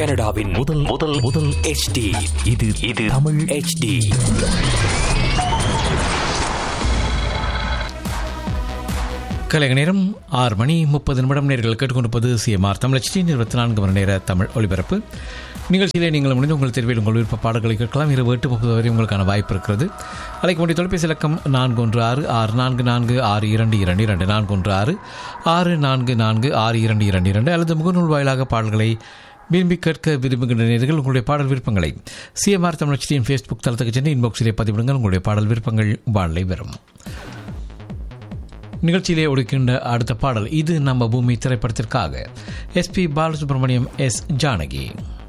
கனடாவின் முதல் முதல் முதல் HD இது இது தமிழ் HD கலைக நேரம் ஆறு மணி முப்பது நிமிடம் நேர்கள் கேட்டுக்கொண்டிருப்பது சிஎம்ஆர் தமிழச்சி இருபத்தி நான்கு மணி நேர தமிழ் ஒலிபரப்பு நிகழ்ச்சியிலே நீங்கள் முடிந்து உங்கள் தேர்வில் உங்கள் விருப்ப பாடல்களை கேட்கலாம் இரவு எட்டு முப்பது வரை உங்களுக்கான வாய்ப்பு இருக்கிறது அழைக்க வேண்டிய தொலைபேசி இலக்கம் நான்கு ஒன்று ஆறு ஆறு நான்கு நான்கு ஆறு இரண்டு இரண்டு இரண்டு நான்கு ஒன்று ஆறு ஆறு நான்கு நான்கு ஆறு இரண்டு இரண்டு இரண்டு அல்லது முகநூல் வாயிலாக பாடல்களை விரும்பி கேட்க விரும்புகின்ற நேர்கள் உங்களுடைய பாடல் விருப்பங்களை சிஎம்ஆர் தமிழச்சியின் ஃபேஸ்புக் தளத்துக்கு சென்று இன்பாக்ஸிலே பதிவிடுங்கள் உங்களுடைய பாடல் விருப்பங்கள் வாழலை வரும் நிகழ்ச்சியிலே ஒடுக்கின்ற அடுத்த பாடல் இது நம்ம பூமி திரைப்படத்திற்காக எஸ்பி பாலசுப்ரமணியம் எஸ் ஜானகி